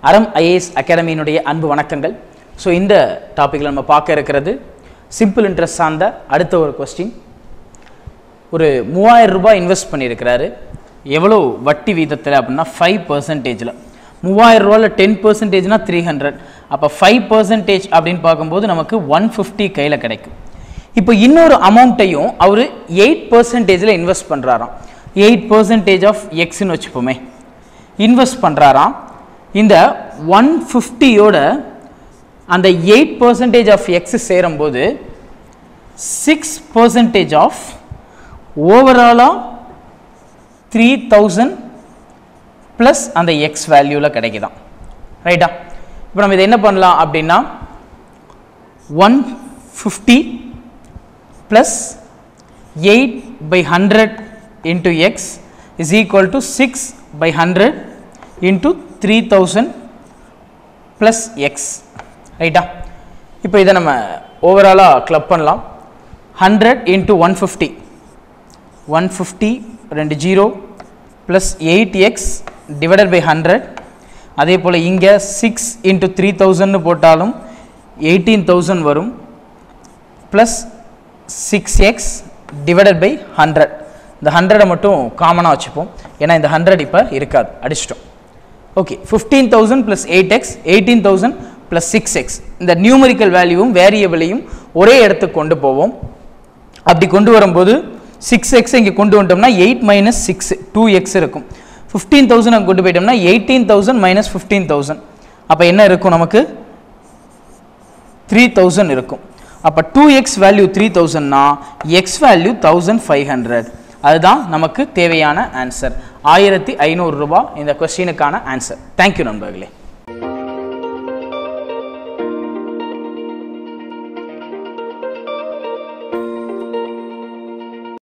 அறம் ஐஏஎஸ் அகாடமியினுடைய அன்பு வணக்கங்கள் ஸோ இந்த டாப்பிக்கில் நம்ம பார்க்க இருக்கிறது சிம்பிள் இன்ட்ரெஸ்ட் சார்ந்த அடுத்த ஒரு கொஸ்டின் ஒரு மூவாயிரம் ரூபாய் இன்வெஸ்ட் பண்ணியிருக்கிறாரு எவ்வளோ வட்டி வீதத்தில் அப்படின்னா ஃபைவ் பர்சன்டேஜில் மூவாயிரம் ரூபாயில் டென் பர்சன்டேஜ்னா த்ரீ ஹண்ட்ரட் அப்போ ஃபைவ் பர்சன்டேஜ் அப்படின்னு பார்க்கும்போது நமக்கு ஒன் ஃபிஃப்டி கையில் கிடைக்கும் இப்போ இன்னொரு அமௌண்ட்டையும் அவர் எயிட் பர்சன்டேஜில் இன்வெஸ்ட் பண்ணுறாராம் எயிட் பர்சன்டேஜ் ஆஃப் எக்ஸ்ன்னு வச்சுப்போமே இன்வெஸ்ட் பண்ணுறாராம் இந்த ஒன் ஃபிஃப்டியோட அந்த எயிட் பர்சன்டேஜ் ஆஃப் எக்ஸ் சேரும்போது சிக்ஸ் பர்சன்டேஜ் ஆஃப் ஓவராலாக த்ரீ தௌசண்ட் ப்ளஸ் அந்த எக்ஸ் வேல்யூவில் கிடைக்குதாம் ரைட்டா இப்போ நம்ம இதை என்ன பண்ணலாம் அப்படின்னா one fifty plus eight by hundred into x is equal to six by hundred into three thousand plus x ரைட்டா இப்போ இதை நம்ம ஓவராலாக கிளப் பண்ணலாம் hundred into one fifty one fifty ரெண்டு zero plus eight x divided by hundred அதே போல் இங்கே சிக்ஸ் இன்ட்டு த்ரீ தௌசண்ட்னு போட்டாலும் எயிட்டீன் தௌசண்ட் வரும் plus six x divided by hundred இந்த ஹண்ட்ரடை மட்டும் காமனாக வச்சுப்போம் ஏன்னா இந்த ஹண்ட்ரட் இப்போ இருக்காது அடிச்சிட்டோம் okay fifteen thousand plus eight x eighteen thousand plus six x இந்த நியூமரிக்கல் வேல்யூவும் வேரியபிளையும் ஒரே இடத்துக்கு கொண்டு போவோம் அப்படி கொண்டு வரும்போது சிக்ஸ் எக்ஸ் இங்கே கொண்டு வந்துட்டோம்னா eight minus six two x இருக்கும் ஃபிஃப்டீன் தௌசண்ட் அங்கே கொண்டு போயிட்டோம்னா eighteen thousand minus fifteen thousand அப்போ என்ன இருக்கும் நமக்கு த்ரீ தௌசண்ட் இருக்கும் அப்போ டூ எக்ஸ் வேல்யூ த்ரீ தௌசண்ட்னா x value thousand five hundred அதுதான் நமக்கு தேவையான ஆன்சர் ஆயிரத்தி ஐநூறு ரூபாய் இந்த கொஸ்டினுக்கான ஆன்சர் தேங்க்யூ நண்பர்களே